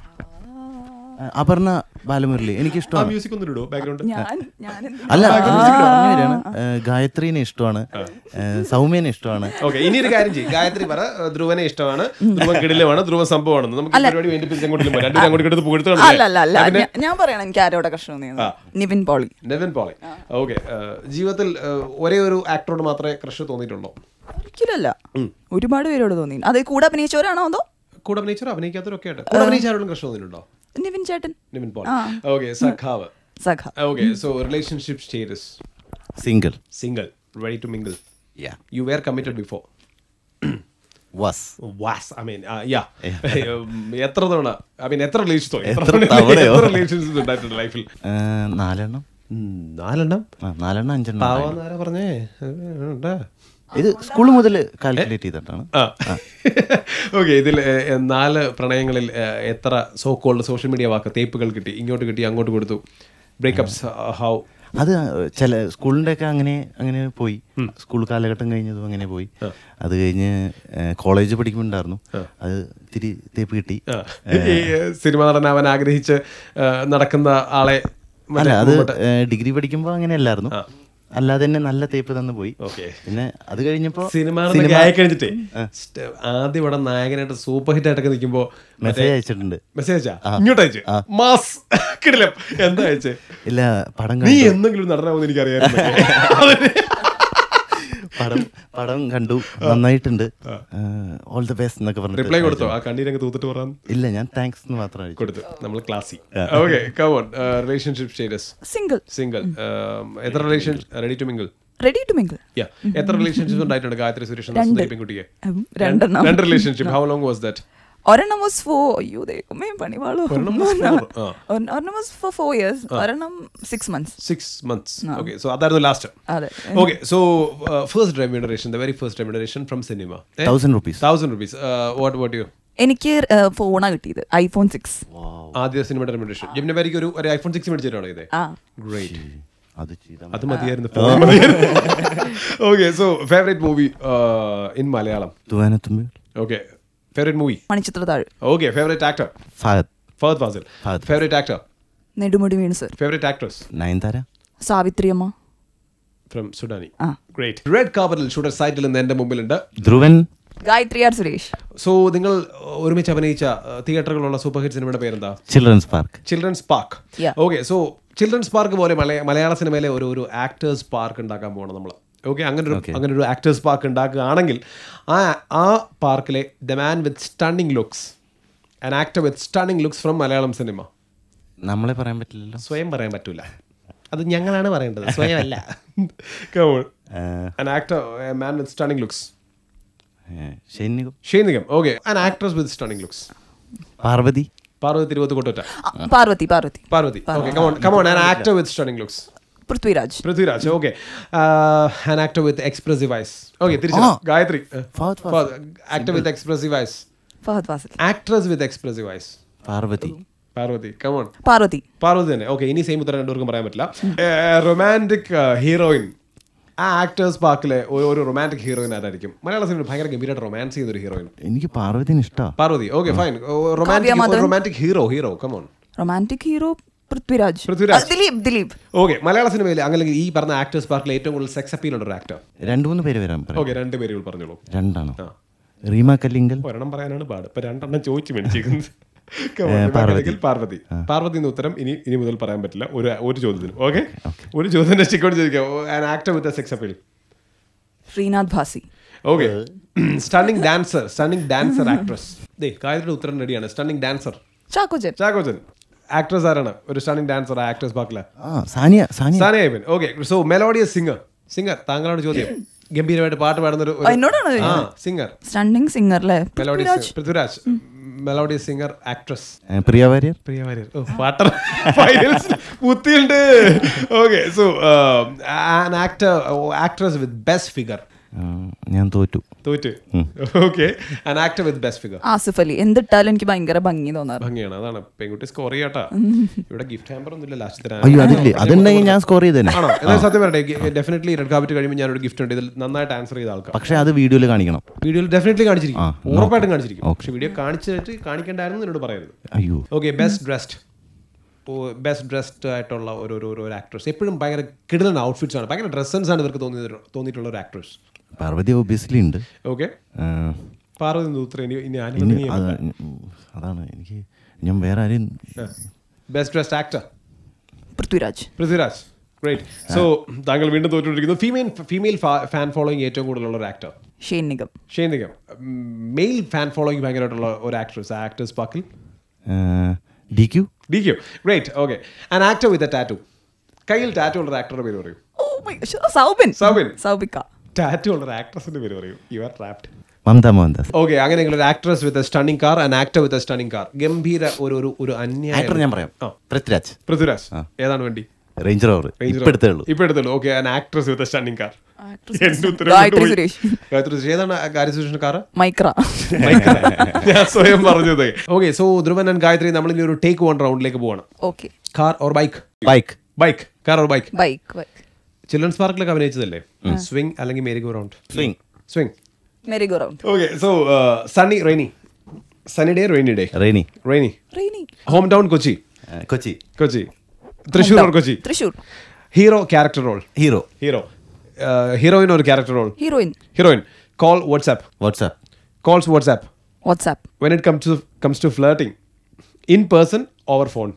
അപർണ ബാലമുരളി എനിക്ക് ആ ഇഷ്ടമാണ് മ്യൂസിക് ഒന്നും ഇടോ ബാക്ക്ഗ്രൗണ്ട് ഞാൻ ഞാൻ എന്ത് അല്ല പറഞ്ഞു വരികയാണ്. ഏ, ഗായത്രീനെ ഇഷ്ടമാണ് ഏ, സൗമ്യനെ ഇഷ്ടമാണ് ഓക്കെ ഇനി ഒരു കാര്യം ചെയ്യും ഗായത്രി പറ ധ്രുവനെ ഇഷ്ടമാണ് ധ്രുവൻ കിടിലമാണ് ധ്രുവ സംഭവമാണ് നമുക്ക് ഈ പരിപാടി വേണ്ടി പിരിച്ച് അങ്ങോട്ടും പോകാം രണ്ടും അങ്ങോട്ട് എടുത്ത് പുകഴ്ത്തു അല്ല അല്ല അല്ല ഞാ- ഞാൻ പറയണം എനിക്ക് ആരോടെ കഷ്ടം തോന്നിയത് നിവിൻ പോളി നെവിൻ പോളെ ഓക്കെ ജീവിതത്തിൽ ആ, ഒരേ ഒരു ആക്ടറോട് മാത്രമേ ക്രഷ് തോന്നിയിട്ടുള്ളൂ ഒരിക്കലല്ല ഒരുപാട് പേരോട് തോന്നി അത് കൂടെ അഭിനയിച്ചവരാണോ അതോ കൂടെ അഭിനയിച്ചോ അഭിനയിക്കാത്തവരൊക്കെ ആയിട്ട് കൂടെ അഭിനയിച്ച ആരോടും ക്രഷ് തോന്നിയിട്ടുണ്ടോ നിവിൻ ചേട്ടൻ നിവിൻ പോളെ ഓക്കെ സഖാവ് സഖ okay so relationship status single single ready to mingle you were committed before was was I mean yeah എത്ര തവണ ഐ മീൻ എത്ര റിലേഷൻസ് എത്ര തവണയോ? എത്ര റിലേഷൻസ് ഉണ്ടായിട്ടുണ്ട് ലൈഫിൽ നാലെണ്ണം നാലെണ്ണം ആ നാലെണ്ണം അഞ്ചെണ്ണം ഉണ്ടായിരുന്നു. പാവാന്ന് ആരാ പറഞ്ഞേ ഉണ്ട് ഇത് സ്കൂൾ മുതൽ കാൽക്കുലേറ്റ് ചെയ്തിട്ടാണ് ഓക്കെ ഇതിൽ ഏഹ്, ഏഹ്, നാല് പ്രണയങ്ങളിൽ ഏഹ്, എത്ര സോ കോൾഡ് സോഷ്യൽ മീഡിയ വാക്ക് തേപ്പുകൾ കിട്ടി ഇങ്ങോട്ട് കിട്ടി അങ്ങോട്ട് കൊടുത്തു ബ്രേക്കപ്സ് ഹൗ അത് ചില സ്കൂളിൻ്റെ ഒക്കെ അങ്ങനെ അങ്ങനെ പോയി സ്കൂൾ കാലഘട്ടം കഴിഞ്ഞതും അങ്ങനെ പോയി അത് കഴിഞ്ഞ് കോളേജ് പഠിക്കുമ്പോണ്ടായിരുന്നു അത് ഇത്തിരി തേപ്പ് കിട്ടി ഈ സിനിമ നടനാവാൻ ആഗ്രഹിച്ച് ഏഹ്, നടക്കുന്ന ആളെ അല്ല മറ്റേ അത് മുമ്പോട്ട്- ഡിഗ്രി പഠിക്കുമ്പോൾ അങ്ങനെ അല്ലായിരുന്നു അല്ലാതെ തന്നെ നല്ല തേപ്പ് തന്നു പോയി ഓക്കെ പിന്നെ അത് കഴിഞ്ഞപ്പോ സിനിമ ആയി കഴിഞ്ഞിട്ടേ സ്റ്റ- ആദ്യം ഇവിടെ നായകനായിട്ട് സൂപ്പർ ഹിറ്റ് ആയിട്ടൊക്കെ നിൽക്കുമ്പോ മെസ്സേജ് അയച്ചിട്ടുണ്ട് മെസ്സേജ് അയച്ചാ ഇങ്ങോട്ട് അയച്ചു മാസ് കിടിലം എന്താ അയച്ചേ ഇല്ല പടം നീ കണ്ടു എന്തെങ്കിലും നടനാമെന്ന് എനിക്കറിയാം പടം പടം കണ്ടു നന്നായിട്ടുണ്ട് ഓൾ ദ ബെസ്റ്റ് എന്നൊക്കെ റിപ്ലൈ പറഞ്ഞിട്ട് കൊടുത്തോ ആ കണ്ണീരങ്ങ് തൂത്തിട്ട് പറയാൻ ഇല്ല ഞാൻ താങ്ക്സ് എന്ന് മാത്രം അയച്ചു കൊടുത്തു നമ്മൾ classy okay come on relationship status single single എത്ര relation ready to mingle ready to mingle yeah എത്ര റിലേഷൻഷിപ്പ് ഉണ്ടായിട്ടുണ്ട് ഗായത്രി സുരേഷ് എന്ന രണ്ട്. സുന്ദരി പെൺകുട്ടിക്ക് രണ്ടെണ്ണം രണ്ട് relationship how long was that ഒരെണ്ണം വാസ് ഫോർ അയ്യോ ദൈവമേ പണിവാളോ ഒരെണ്ണം was four, ആ. ഒരെണ്ണം വാസ് ഫോർ ഫോർ ഇയേഴ്സ് ഒരെണ്ണം six months six months okay so അതായിരുന്നു ലാസ്റ്റ് അതെ okay so first remuneration the very first remuneration from cinema thousand rupees thousand rupees what what you എനിക്ക് ഫോണാണ് കിട്ടിയത് ഐഫോൺ സിക്സ് ആദ്യ സിനിമയുടെ റെമ്യൂണറേഷൻ ജിമ്ന വരിക്ക് ഒരു ഒരു ഐഫോൺ സിക്സ് മേടിച്ചിട്ടാണോ ഇത് ആ ഗ്രേറ്റ് അത് ചെയ്താൽ അത് മതിയായിരുന്നു okay so favourite movie in Malayalam Thoovanathumbi okay favourite movie Manichitrathazhu okay favourite actor Fahadh Fahadh Faasil Fahadh. Favourite actor Nedumudi Venu sir favourite actress Nayanthara Savithri Amma from Sudani ആ ഗ്രേറ്റ് റെഡ് കാർബറിൽ ഷൂട്ടർ സൈറ്റിൽ നിന്ന് എൻ്റെ മുമ്പിലുണ്ട് ധ്രുവൻ ഗായത്രി ആർ സുരേഷ് സോ നിങ്ങൾ ഒരുമിച്ച് അഭിനയിച്ച തിയേറ്ററുകളുള്ള സൂപ്പർ ഹിറ്റ് സിനിമയുടെ പേരെന്താ children's park children's park Yeah. Okay so children's park പോലെ മലയ- മലയാള സിനിമയിലെ ഒരു ഒരു ആക്ടേഴ്സ് പാർക്ക് ഉണ്ടാക്കാൻ പോകണം നമ്മൾ ഓക്കെ അങ്ങനെ ഒരു അങ്ങനെ ഒരു ആക്ടേഴ്സ് പാർക്ക് ഉണ്ടാക്കുകയാണെങ്കിൽ ആ ആ പാർക്കിലെ the man with stunning looks an actor with stunning looks from Malayalam cinema നമ്മളെ പറയാൻ പറ്റില്ലല്ലോ സ്വയം പറയാൻ പറ്റൂല അത് ഞങ്ങളാണ് പറയേണ്ടത് സ്വയമല്ല an actor man with stunning looks ഷൈനികം ഷെയ്നികം okay an actress with stunning looks Parvathy Parvathy Thiruvothu കൊട്ടോറ്റ ആ, Parvathy Parvathy Parvathy okay come on come on an actor with stunning looks Prithviraj Prithviraj okay an actor with expressive eyes okay തിരിച്ചു Gayathri Fahadh actor with expressive eyes Fahadh Faasil actress with expressive eyes Parvathy Parvathy come on Parvathy Parvathy തന്നെ okay ഇനി same ഉത്തരം രണ്ടുപേർക്കും പറയാൻ പറ്റില്ല romantic heroine ആ ആക്ടേഴ്സ് പാർക്കിലെ ഒരു റൊമാൻറ്റിക് ഹീറോയിൻ ആരായിരിക്കും മലയാള സിനിമ ഭയങ്കര ഗംഭീരമായിട്ട് റൊമാൻസ് ചെയ്യുന്ന ഒരു ഹീറോയിൻ എനിക്ക് പാർവതിന് ഇഷ്ടമാണ് Parvathy okay fine romantic romantic hero hero come on romantic hero Prithviraj Prithviraj. ആ, ദിലീപ് ദിലീപ് ഓക്കെ മലയാള സിനിമയിൽ അങ്ങനെ ഈ പറഞ്ഞ ആക്ടേഴ്സ് പാർക്കിൽ ഏറ്റവും കൂടുതൽ സെക്സ് അപ്പീൽ ഉള്ള ഒരു ആക്ടർ രണ്ടു മൂന്ന് പേര് വരാൻ പറയാം ഓക്കെ രണ്ട് പേരുകൾ പറഞ്ഞോളൂ രണ്ടാണോ ആ. റീമ കല്ലിങ്കൽ ഒരെണ്ണം പറയാനാണ് പാട് ഇപ്പൊ രണ്ടെണ്ണം ചോദിച്ചു മേടിച്ചേക്കുന്നത് Come on, ഏ, ഇപ്പൊ പാർവതി. അല്ലെങ്കിൽ പാർവതി പാർവതി എന്ന ഉത്തരം ഇനി ഇനി മുതൽ പറയാൻ പറ്റില്ല ഒരു ഒരു ചോദ്യത്തിന് ഓക്കെ ഒരു ചോദ്യം ചിക്കോട് ചോദിക്കാം an actor with sex appeal Sreenath Bhasi okay stunning dancer stunning dancer actress ദേ കായത്തിന്റെ ഉത്തരം റെഡിയാണ് stunning dancer Chakochan Chakochan actress ആരാണ് ഒരു സ്റ്റണ്ണിംഗ് ഡാൻസർ ആക്ടേഴ്സ് പാർക്കിലെ ആ Saniya Saniya Saniya Iyappan okay so melodious singer singer താങ്കളോട് ചോദ്യം ഗംഭീരമായിട്ട് പാട്ട് പാടുന്ന ഒരു ആ, എന്നോടാണോ ആ ചോദിക്കുന്നത്? സിംഗർ സ്റ്റണ്ണിങ് സിംഗർ അല്ലേ melodious Prithviraj melodious singer actress ഏ, പ്രിയ വാര്യർ പ്രിയ വാര്യർ ഓ പാട്ടർ ഫൈനൽസ് ബുദ്ധിയുണ്ട് okay so an actor actress with best figure ആ, ഞാൻ തോറ്റു തോറ്റ് okay an actor with best figure Asif Ali എന്തിട്ടാലും എനിക്ക് ഭയങ്കര ഭംഗി തോന്നാറ് ഭംഗിയാണ് അതാണ് പെൺകുട്ടി സ്കോർ ചെയ്യാട്ടാ ഇവിടെ ഗിഫ്റ്റ് ഹാമ്പർ ഒന്നും ഇല്ല ലാസ്റ്റ് അയ്യോ അതില്ലേ അതുണ്ടെങ്കിൽ ഞാൻ സ്കോർ ചെയ്തേനെ ആണോ എന്നാൽ സത്യം പറയട്ടെ ഡെഫിനറ്റ്ലി റെഡ് കാർപ്പറ്റ് കഴിയുമ്പോൾ ഞാനൊരു ഗിഫ്റ്റ് ഉണ്ട് ഇതിൽ നന്നായിട്ട് ആൻസർ ചെയ്ത ആൾക്കാർ പക്ഷെ അത് വീഡിയോയിൽ കാണിക്കണം വീഡിയോയിൽ ഡെഫിനറ്റ്ലി കാണിച്ചിരിക്കും ആ, ഉറപ്പായിട്ടും കാണിച്ചിരിക്കും Okay. പക്ഷെ വീഡിയോ കാണിച്ചിട്ട് കാണിക്കേണ്ടായിരുന്നു എന്നോട് പറയരുത് അയ്യോ okay best dressed best dressed ആയിട്ടുള്ള ഒരു ഒരു ഒരു ആക്ട്രസ് എപ്പോഴും ഭയങ്കര കിടലൻ ഔട്ട്ഫിറ്റ്സ് ആണ് ഭയങ്കര ഡ്രസ്സൻസ് ആണ് ഇവർക്ക് തോന്നിയത് തോന്നിയിട്ടുള്ള ഒരു ആക്ട്രസ് പാർവതി ഒബിയസ്ലി ഉണ്ട് ഓക്കെ ആ, പാർവതി ഉത്തരം ഇനി ഇനി ഇനി അനുവദനീയം അത് അതാണ് എനിക്ക് ഞാൻ വേറെ ആരെയും best dressed actor Prithviraj Prithviraj great so താങ്കൾ വീണ്ടും തോറ്റുകൊണ്ടിരിക്കുന്നു ഫീമെയിൽ ഫീമെയിൽ ഫാൻ ഫോളോയിങ് ഏറ്റവും കൂടുതലുള്ള ഒരു actor Shane Nigam Shane Nigam male fan following ഭയങ്കരമായിട്ടുള്ള ഒരു ആക്ട്രസ് ആക്ടേഴ്സ് പാർക്കിൽ D Q D Q great okay an actor with a tattoo കയ്യിൽ ടാറ്റു ഉള്ള ഒരു ആക്ടറുടെ പേര് പറയൂ oh my gosh, Soubin Soubin. സൗബിക്ക ടാറ്റു ഉള്ള ഒരു ആക്ട്രസിന്റെ പേര് പറയൂ you are trapped Mamta Mohandas okay അങ്ങനെയെങ്കിൽ ഒരു actress with stunning car and actor with stunning car ഗംഭീര ഒരു ഒരു ഒരു അന്യായ ആക്ടർ ഞാൻ പറയാം ആ. പൃഥ്വിരാജ് പൃഥ്വിരാജ് ഏതാണ് വേണ്ടി റേഞ്ച് റോവർ ഇപ്പൊ എടുത്തേ ഉള്ളൂ ഇപ്പൊ എടുത്തുള്ളൂ okay an actress with stunning car Gayathri Suresh. Gayathri Suresh ഏതാണ് ഗായത്രി സുരേഷിന്റെ കാർ മൈക്ര ഞാൻ സ്വയം പറഞ്ഞത് okay so Dhruvan and Gayathri നമ്മൾ ഇനി ഒരു ടേക്ക് വൺ റൗണ്ടിലേക്ക് പോവാണ് okay car or bike bike bike car or bike bike bike children's പാർക്കിലൊക്കെ അഭിനയിച്ചതല്ലേ സ്വിംഗ് അല്ലെങ്കിൽ merry go round swing swing merry go round okay so sunny rainy sunny day rainy day rainy rainy rainy home town Kochi Kochi Kochi Thrissur or Kochi Thrissur hero character role hero hero heroine ഒരു character role heroine heroine call WhatsApp WhatsApp calls WhatsApp WhatsApp when it comes to comes to flirting in person over phone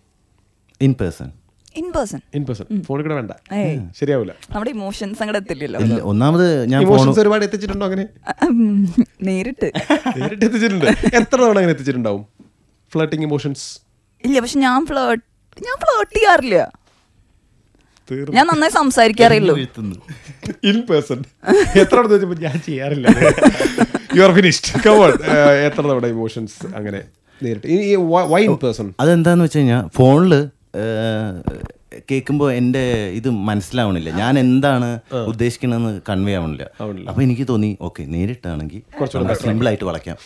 in person in person in person ഫോണിൽ കൂടെ വേണ്ട ഏയ് ശരിയാവില്ല നമ്മുടെ emotions അങ്ങോട്ട് എത്തില്ലല്ലോ ഒന്നാമത് ഞാൻ ഫോൺ ഇമോഷൻസ് ഒരുപാട് എത്തിച്ചിട്ടുണ്ടോ അങ്ങനെ ഉം, നേരിട്ട് നേരിട്ട് എത്തിച്ചിട്ടുണ്ട് എത്ര തവണ അങ്ങനെ എത്തിച്ചിട്ടുണ്ടാവും ഫ്ലട്ടിങ് ഇമോഷൻസ് ഇല്ല പക്ഷെ ഞാൻ ഫ്ലേർട്ട് ഞാൻ ഫ്ലേർട്ട് ചെയ്യാറില്ല തീർന്നു ഞാൻ നന്നായി സംസാരിക്കാറേ ഉള്ളൂ ഇൻ പേഴ്സൺ എത്ര തവണ ചോദിച്ചപ്പോൾ ഞാൻ ചെയ്യാറില്ല യു ആർ ഫിനിഷ്ഡ് കമോൺ എത്ര തവണ ഇമോഷൻസ് അങ്ങനെ നേരിട്ട് ഈ വൈ ഇൻ പേഴ്സൺ അതെന്താന്ന് വെച്ച് കഴിഞ്ഞാൽ ഫോണില് കേൾക്കുമ്പോൾ എൻ്റെ ഇത് മനസ്സിലാവണില്ല ഞാൻ എന്താണ് ഉദ്ദേശിക്കണമെന്ന് കൺവേ ആവണില്ല അപ്പൊ എനിക്ക് തോന്നി ഓക്കെ നേരിട്ടാണെങ്കിൽ സിമ്പിൾ ആയിട്ട് വളയ്ക്കാം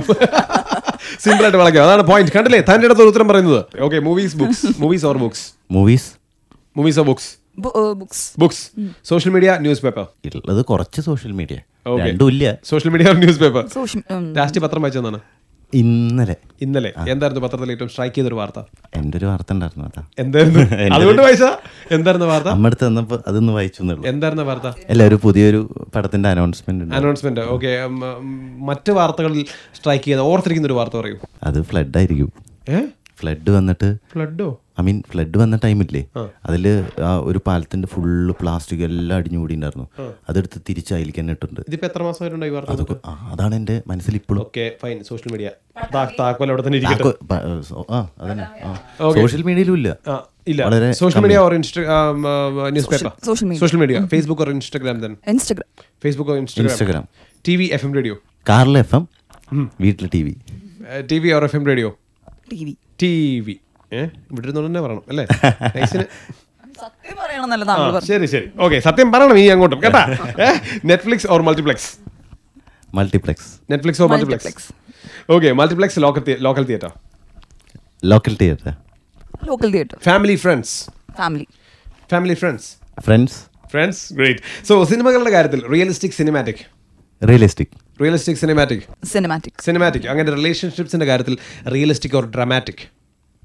സിമ്പിൾ ആയിട്ട് വളയ്ക്കാം അതാണ് പോയിന്റ് കണ്ടില്ലേ തന്റെ അടുത്ത് ഉത്തരം പറയുന്നത് okay movies books movies or books movies movies or books books books social media news paper ഉള്ളത് കുറച്ച് സോഷ്യൽ മീഡിയ Okay. രണ്ടും ഇല്ല social media news paper social രാഷ്ട്രീയ പത്രം വായിച്ചതാണ് ഇന്നലെ ഇന്നലെ എന്തായിരുന്നു പത്രത്തിൽ ഏറ്റവും സ്ട്രൈക്ക് ചെയ്തൊരു വാർത്ത എൻ്റെ ഒരു വാർത്ത ഉണ്ടായിരുന്നു അതാ എന്തായിരുന്നു അതുകൊണ്ട് വായിച്ച എന്തായിരുന്നു വാർത്ത അമ്മ അടുത്ത് തന്നപ്പോൾ അതൊന്ന് വായിച്ചു എന്നുള്ളൂ എന്തായിരുന്നു വാർത്ത അല്ല ഒരു പുതിയൊരു പടത്തിന്റെ അനൗൺസ്മെന്റ് ഉണ്ട് അനൗൺസ്മെന്റ് ഓക്കെ മറ്റ് വാർത്തകളിൽ സ്ട്രൈക്ക് ചെയ്ത ഓർത്തിരിക്കുന്ന ഒരു വാർത്ത പറയൂ അത് ഫ്ലഡ് ആയിരിക്കും ഏ ഫ്ലഡ് വന്നിട്ട് ഫ്ലഡോ ഐ മീൻ ഫ്ലഡ് വന്ന ടൈമില്ലേ അതില് ആ ഒരു പാലത്തിന്റെ ഫുള്ള് പ്ലാസ്റ്റിക് എല്ലാം അടിഞ്ഞുകൂടി ഉണ്ടായിരുന്നു അതെടുത്ത് തിരിച്ച് അതിലേക്ക് തന്നെ ഇട്ടിട്ടുണ്ട് ഇതിപ്പോ എത്ര മാസമായിട്ടുണ്ടോ ഈ വാർത്ത അതൊക്കെ ആ, അതാണ് എൻ്റെ മനസ്സിൽ ഇപ്പോഴും ഓക്കെ ഫൈൻ സോഷ്യൽ മീഡിയ താക്കോൽ അവിടെ തന്നെ ഇരിക്കട്ടെ താക്കോ- പ- സോ- ആ അതന്നെ സോഷ്യൽ മീഡിയയിലും ഇല്ല ആ, ഇല്ല വളരെ social media or news paper social media. Social media Facebook or Instagram തന്നെ Instagram Facebook or Instagram Instagram T V F M radio കാറിൽ എഫ് എം വീട്ടിൽ T V T V or F M radio T V T V ഏഹ് ഇവിടെ ഇരുന്നോണ്ട് തന്നെ പറയണം അല്ലേ നൈസിന് സത്യം പറയണമെന്നല്ല താങ്കൾ ആ, പറഞ്ഞു ശരി ശരി ഓക്കെ സത്യം പറയണം ഈ അങ്ങോട്ടും കേട്ടാ Netflix or multiplex multiplex Netflix or multiplex Multiplex. Okay multiplex local local theatre local theatre local theatre family friends family family friends friends friends great so സിനിമകളുടെ കാര്യത്തിൽ realistic cinematic realistic realistic cinematic cinematic cinematic അങ്ങനെ റിലേഷൻഷിപ്സിന്റെ കാര്യത്തിൽ realistic or dramatic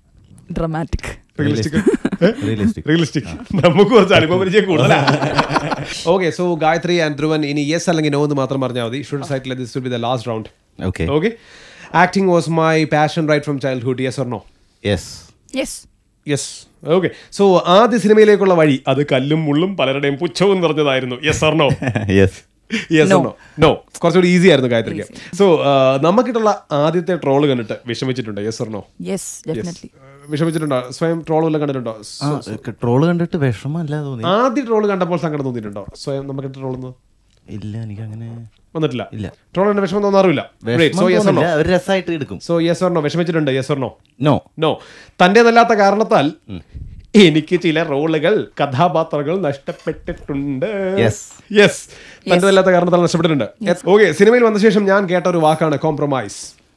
dramatic realistic realistic realistic നമുക്ക് കുറച്ച് അനുഭവ പരിചയം കൂടുതലാണ് okay so Gayathri and Dhruvan ഇനി യെസ് അല്ലെങ്കിൽ നോ എന്ന് മാത്രം പറഞ്ഞാൽ മതി ഷുഡ് സൈറ്റിൽ this will be the last round okay okay acting was my passion right from childhood yes or no yes yes yes okay so ആദ്യ സിനിമയിലേക്കുള്ള വഴി അത് കല്ലും മുള്ളും പലരുടെയും പുച്ഛവും നിറഞ്ഞതായിരുന്നു yes or no yes yes No. No no കുറച്ചുകൂടി ഈസി ആയിരുന്നു ഗായത്രിക്ക് സോ നമുക്കിട്ടുള്ള ആദ്യത്തെ ട്രോള് കണ്ടിട്ട് വിഷമിച്ചിട്ടുണ്ട് yes or no yes definitely വിഷമിച്ചിട്ടുണ്ടോ സ്വയം ട്രോൾ വല്ലതും കണ്ടിട്ടുണ്ടോ ആ ട്രോള് കണ്ടിട്ട് വിഷമല്ല തോന്നി ആദ്യ ട്രോള് കണ്ടപ്പോൾ സങ്കടം തോന്നിയിട്ടുണ്ടോ സ്വയം നമുക്ക് ട്രോളൊന്നും ഇല്ല എനിക്ക് അങ്ങനെ വന്നിട്ടില്ല ഇല്ല. ട്രോൾ കണ്ട വിഷമം തോന്നാറില്ല സോ യെസ് ഓർ നോ ഒരു രസമായിട്ട് എടുക്കും സോ യെസ് ഓർ നോ വിഷമിച്ചിട്ടുണ്ട് yes or no no no തന്റേതല്ലാത്ത കാരണത്താൽ എനിക്ക് ചില റോളുകൾ കഥാപാത്രങ്ങൾ നഷ്ടപ്പെട്ടിട്ടുണ്ട് Yes. യെസ് തന്റേതല്ലാത്ത കാരണത്താൽ നഷ്ടപ്പെട്ടിട്ടുണ്ട് ഓക്കെ സിനിമയിൽ വന്ന ശേഷം ഞാൻ കേട്ട ഒരു വാക്കാണ് കോംപ്രമൈസ്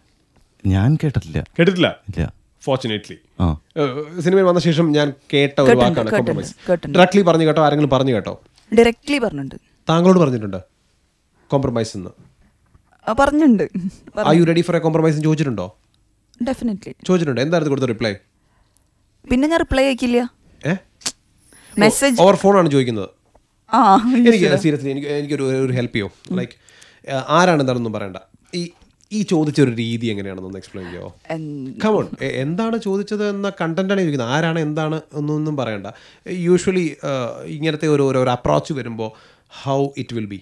ഞാൻ കേട്ടിട്ടില്ല കേട്ടിട്ടില്ല ഇല്ല ഫോർച്ചുനേറ്റ്ലി ആ സിനിമയിൽ വന്ന ശേഷം ഞാൻ കേട്ട ഒരു കേട്ടിട്ടുണ്ട്, വാക്കാണ് കേട്ടിട്ടുണ്ട്, കോംപ്രമൈസ് കേട്ടിട്ടുണ്ട്. ഡയറക്ട്ലി പറഞ്ഞു കേട്ടോ ആരെങ്കിലും പറഞ്ഞു കേട്ടോ ഡയറക്ട്ലി പറഞ്ഞിട്ടുണ്ട് താങ്കളോട് പറഞ്ഞിട്ടുണ്ട് കോംപ്രമൈസ് എന്ന് ആ, പറഞ്ഞിട്ടുണ്ട് are you ready for a compromise ചോദിച്ചിട്ടുണ്ടോ ഡെഫിനറ്റ്ലി ചോദിച്ചിട്ടുണ്ട് എന്തായിരുന്നു കൊടുത്ത റിപ്ലൈ പിന്നെ ഞാൻ റിപ്ലൈ അയക്കില്ല ഏഹ് മെസ്സേജ് ഓവർ ഫോണാണ് ചോദിക്കുന്നത് ആ എനിക്ക് സീരിയസ്ലി എനിക്ക് എനിക്കൊരു ഒരു ഹെൽപ്പ് ചെയ്യോ ലൈക്ക് ആരാണ് എന്താണെന്നൊന്നും പറയണ്ട ഈ ഈ ചോദിച്ച ഒരു രീതി എങ്ങനെയാണെന്നൊന്ന് എക്സ്പ്ലെയിൻ ചെയ്യോ എന്ത്- കമോൺ എന്താണ് ചോദിച്ചത് എന്ന കണ്ടന്റാണ് ഇരിക്കുന്നത് ആരാണ് എന്താണ് എന്നൊന്നും പറയണ്ട യൂഷ്വലി ഇങ്ങനത്തെ ഒരു ഒരു അപ്രോച്ച് വരുമ്പോൾ ഹൗ ഇറ്റ് വിൽ ബി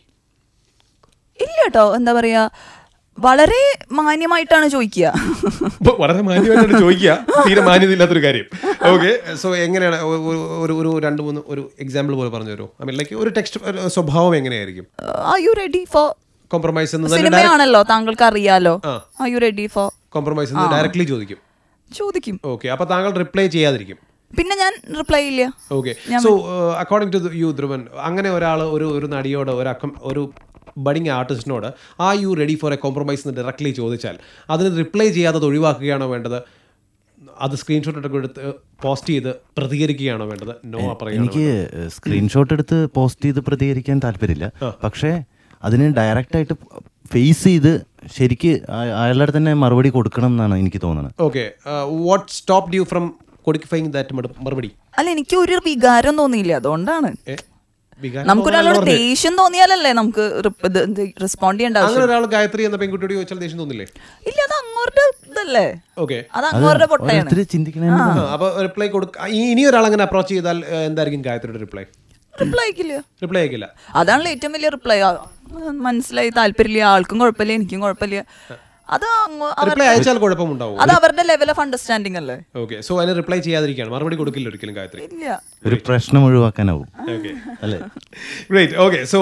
ഇല്ല കേട്ടോ എന്താ പറയാ വളരെ മാന്യമായിട്ടാണ് ചോദിക്കുക വളരെ മാന്യമായിട്ടാണ് ചോദിക്കുക തീരെ മാന്യതയില്ലാത്തൊരു കാര്യം ഓക്കെ സോ എങ്ങനെയാണ് ഒ- ഒ- ഒരു ഒരു രണ്ട് മൂന്ന് ഒരു എക്സാമ്പിൾ പോലെ പറഞ്ഞു തരുമോ ഐ മീൻ ലൈക്ക് ഒരു ടെക്സ്റ്റ് സ്വഭാവം എങ്ങനെയായിരിക്കും are you ready for compromise എന്ന് തന്നെ സിനിമയാണല്ലോ താങ്കൾക്ക് അറിയാലോ are you ready for compromise എന്ന് ഡയറക്ട്ലി ചോദിക്കും ചോദിക്കും ഓക്കെ അപ്പൊ താങ്കൾ റിപ്ലൈ ചെയ്യാതിരിക്കും പിന്നെ ഞാൻ റിപ്ലൈ ഇല്ല okay so according to you Dhruvan അങ്ങനെ ഒരാൾ ഒരു ഒരു നടിയോട് ഒരു അക്കം ഒരു ബഡിങ് ആർട്ടിസ്റ്റിനോട് are you ready for a compromise എന്ന് ഡയറക്ട്ലി ചോദിച്ചാൽ അതിന് റിപ്ലൈ ചെയ്യാതെ അത് ഒഴിവാക്കുകയാണോ വേണ്ടത് അത് സ്ക്രീൻഷോട്ട് ഒക്കെ എടുത്ത് പോസ്റ്റ് ചെയ്ത് പ്രതികരിക്കുകയാണോ വേണ്ടത് നോ പറയുകയാണോ എനിക്ക് സ്ക്രീൻഷോട്ട് എടുത്ത് പോസ്റ്റ് ചെയ്ത് പ്രതികരിക്കാൻ താല്പര്യമില്ല പക്ഷേ അതിന് ഡയറക്റ്റ് ആയിട്ട് ഫേസ് ചെയ്ത് ശരിക്ക് ആ- അയാളുടെ തന്നെ മറുപടി കൊടുക്കണം എന്നാണ് എനിക്ക് തോന്നുന്നത് okay what stop you from കൊടുക്കിഫൈങ് ദാറ്റ് മറുപടി അല്ല എനിക്ക് ഒരു വികാരം തോന്നിയില്ല അതുകൊണ്ടാണ് ഏ, വികാരം നമുക്കൊരാളോട് തോന്നാനുള്ള പറഞ്ഞത്. ദേഷ്യം തോന്നിയാലല്ലേ നമുക്ക് റെസ്പോണ്ട് ചെയ്യേണ്ട അങ്ങനെ ആവശ്യം ഒരാൾ ഗായത്രി എന്ന പെൺകുട്ടിയോട് ചോദിച്ചാൽ ദേഷ്യം തോന്നില്ലേ ഇല്ല അത് അങ്ങോട്ട് ഇതല്ലേ ഓക്കെ അത് അങ്ങോട്ട് പൊട്ടയാണ് ഓരോരുത്തർ ചിന്തിക്കണേ അപ്പൊ റിപ്ലൈ കൊടുക്ക ഇനി ഒരാൾ അങ്ങനെ അപ്രോച്ച് ചെയ്താൽ ഏ, എന്തായിരിക്കും ഗായത്രിയുടെ റിപ്ലൈ റിപ്ലൈ അയക്കില്ല റിപ്ലൈ അയക്കില്ല അതാണല്ലോ ഏറ്റവും വലിയ റിപ്ലൈ മനസ്സിലായി താല്പര്യമില്ല ആൾക്കും കുഴപ്പമില്ല എനിക്കും കുഴപ്പമില്ല അത് അങ്ങോ- അവർ- റിപ്ലൈ അയച്ചാൽ കുഴപ്പമുണ്ടാവും അത് അവരുടെ ലെവൽ ഓഫ് അണ്ടർസ്റ്റാൻഡിങ് അല്ലേ ഓക്കെ സോ അതിന് റിപ്ലൈ ചെയ്യാതിരിക്കുകയാണ് മറുപടി കൊടുക്കില്ല ഒരിക്കലും ഗായത്രി ഇല്ല ഒരു പ്രശ്നം ഒഴിവാക്കാനാവും ഓക്കെ അല്ലേ great okay so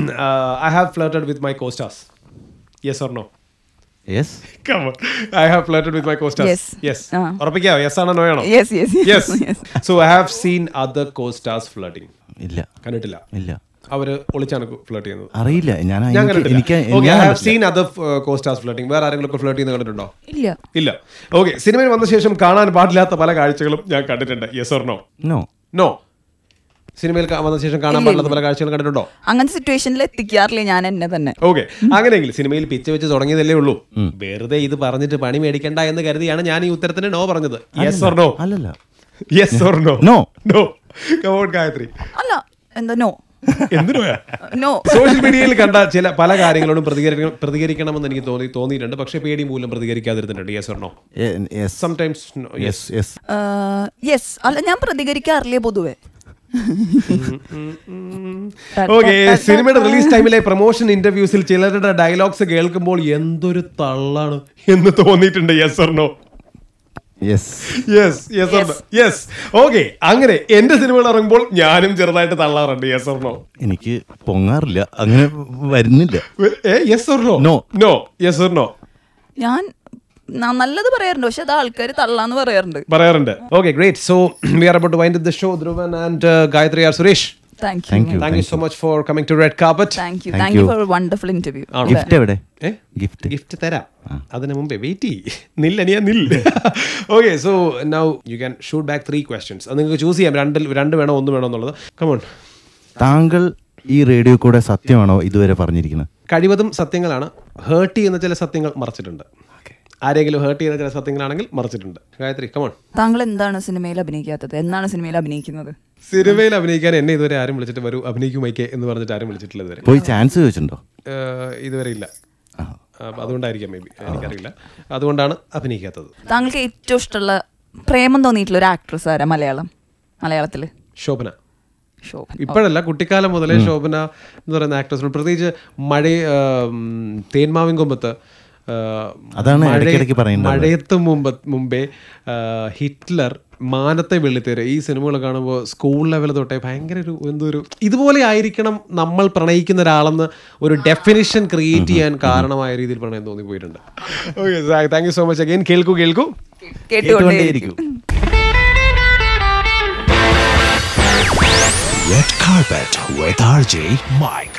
I have flirted with my costars yes or no yes I have flirted with my costars Yes. Yes ആ. ഉറപ്പിക്കാവോ യെസ് ആണോ നോ ആണോ yes yes yes so I have seen other costars flirting ഇല്ല കണ്ടിട്ടില്ല ഇല്ല അവര് ഒളിച്ചാണ് flirt ചെയ്യുന്നത് അറിയില്ല ഞാൻ ഞാൻ എനിക്ക് കണ്ടിട്ടില്ല എനിക്ക് ഓക്കെ ഐ ഞാൻ ഹാവ് കണ്ടിട്ടില്ല. സീൻ അതർ കോസ്റ്റാസ് ഫ്ലർട്ടിങ് വേറെ ആരെങ്കിലും ഒക്കെ ഫ്ലർട്ട് ചെയ്യുന്നത് കണ്ടിട്ടുണ്ടോ ഇല്ല ഇല്ല ഓക്കെ സിനിമയിൽ വന്ന ശേഷം കാണാൻ പാടില്ലാത്ത പല കാഴ്ചകളും ഞാൻ കണ്ടിട്ടുണ്ട് yes or no no no സിനിമയിൽ ക- വന്ന ശേഷം കാണാൻ പാടില്ലാത്ത പല കാഴ്ചകളും കണ്ടിട്ടുണ്ടോ അങ്ങനത്തെ സിറ്റുവേഷനിൽ എത്തിക്കാറില്ല ഞാൻ എന്നെ തന്നെ ഓക്കെ അങ്ങനെയെങ്കിൽ സിനിമയിൽ പിച്ച് വെച്ച് തുടങ്ങിയതല്ലേ ഉള്ളൂ വെറുതെ ഇത് പറഞ്ഞിട്ട് പണി മേടിക്കണ്ട എന്ന് കരുതിയാണ് ഞാൻ ഈ ഉത്തരത്തിന് നോ പറഞ്ഞത് യെസ് ഓർ നോ അല്ലല്ല yes or no No. No come on Gayathri അല്ല എന്താ നോ എന്തിനോയാ നോ സോഷ്യൽ മീഡിയയിൽ കണ്ട ചില പല കാര്യങ്ങളോടും പ്രതികരിക്കണം പ്രതികരിക്കണമെന്ന് എനിക്ക് തോന്നി തോന്നിയിട്ടുണ്ട് പക്ഷേ പേടി മൂലം പ്രതികരിക്കാതിരുന്നിട്ടുണ്ട് yes or no yes sometimes yes yes yes അല്ല ഞാൻ പ്രതികരിക്കാറില്ലേ പൊതുവെ ഓക്കെ സിനിമയുടെ റിലീസ് ടൈമിലെ പ്രൊമോഷൻ ഇന്റർവ്യൂസിൽ ചിലരുടെ ഡയലോഗ്സ് കേൾക്കുമ്പോൾ എന്തൊരു തള്ളാണ് എന്ന് തോന്നിയിട്ടുണ്ട് yes or no yes yes yes or no yes okay അങ്ങനെ എന്റെ സിനിമകൾ ഇറങ്ങുമ്പോൾ ഞാനും ചെറുതായിട്ട് തള്ളാറുണ്ട് യെസ് ഓർ നോ എനിക്ക് പൊങ്ങാറില്ല അങ്ങനെ വരുന്നില്ല yes or no No. No yes or no ഞാൻ ന- നല്ലത് പറയാറുണ്ട് പക്ഷെ അത് ആൾക്കാർ തള്ളാന്ന് പറയാറുണ്ട് പറയാറുണ്ട് okay great so we are about wind the show Dhruvan and Gayathri R Suresh thank Thank you you. Thank you so much for coming to red carpet thank you Thank thank you you. For wonderful interview gift എവിടെ ഏ gift gift തരാം അതിന് മുമ്പേ wait ചെയ്യ് നില്ല നീ നില്ല okay so now you can shoot back three questions അത് നിങ്ങൾക്ക് ചൂസ് ചെയ്യാം രണ്ടിൽ രണ്ട് വേണോ ഒന്ന് വേണോ എന്നുള്ളത് കമോൺ താങ്കൾ ഈ റേഡിയോ കൂടെ സത്യമാണോ ഇതുവരെ പറഞ്ഞിരിക്കുന്നത് കഴിവതും സത്യങ്ങളാണ് ഹേർട്ട് ചെയ്യുന്ന ചില സത്യങ്ങൾ മറച്ചിട്ടുണ്ട് ആരെങ്കിലും ഹേർട്ട് ചെയ്യുന്ന ചില സത്യങ്ങളാണെങ്കിൽ മറച്ചിട്ടുണ്ട് ഗായത്രി കമോൺ താങ്കൾ എന്താണ് സിനിമയിൽ അഭിനയിക്കാത്തത് എന്നാണ് സിനിമയിൽ അഭിനയിക്കുന്നത് സിനിമയിൽ അഭിനയിക്കാൻ എന്നെ ഇതുവരെ ആരും വിളിച്ചിട്ട് വരൂ അഭിനയിക്കുമൈക്കെ എന്ന് പറഞ്ഞിട്ട് ആരും വിളിച്ചിട്ടില്ല ഇതുവരെ പോയി ചാൻസ് ചോദിച്ചിട്ടുണ്ടോ ഏഹ് ഇതുവരെ ഇല്ല അപ്പൊ അതുകൊണ്ടായിരിക്കാം മേ ബി എനിക്കറിയില്ല അതുകൊണ്ടാണ് അഭിനയിക്കാത്തത് താങ്കൾക്ക് ഏറ്റവും ഇഷ്ടമുള്ള പ്രേമം തോന്നിയിട്ടുള്ള ഒരു ആക്ട്രസ് ആരാ മലയാളം മലയാളത്തില് ശോഭന ശോഭൻ ഇപ്പോഴല്ല കുട്ടിക്കാലം മുതലേ ശോഭന എന്ന് പറയുന്ന ആക്ട്രസിനോട് പ്രത്യേകിച്ച് മഴ ഉം, തേന്മാവിൻ കൊമ്പത്ത് ആ, അതാണ് മഴ- ഇടയ്ക്കിടയ്ക്ക് പറയേണ്ടത്. മഴയത്ത് മുമ്പ് മുമ്പേ ആ, ഹിറ്റ്ലർ മാനത്തെ വെള്ളിത്തേര് ഈ സിനിമകൾ കാണുമ്പോൾ സ്കൂൾ ലെവൽ തൊട്ടേ ഭയങ്കര ഒരു എന്തൊരു ഇതുപോലെ ആയിരിക്കണം നമ്മൾ പ്രണയിക്കുന്ന ഒരാളെന്ന് ഒരു ഡെഫിനിഷൻ ക്രിയേറ്റ് ചെയ്യാൻ കാരണമായ രീതിയിൽ പ്രണയം തോന്നിപ്പോയിട്ടുണ്ട് okay thank you so much again കേൾക്കൂ കേൾക്കൂ കേട്ടുകൊണ്ടേയിരിക്കും Red carpet with RJ Mike.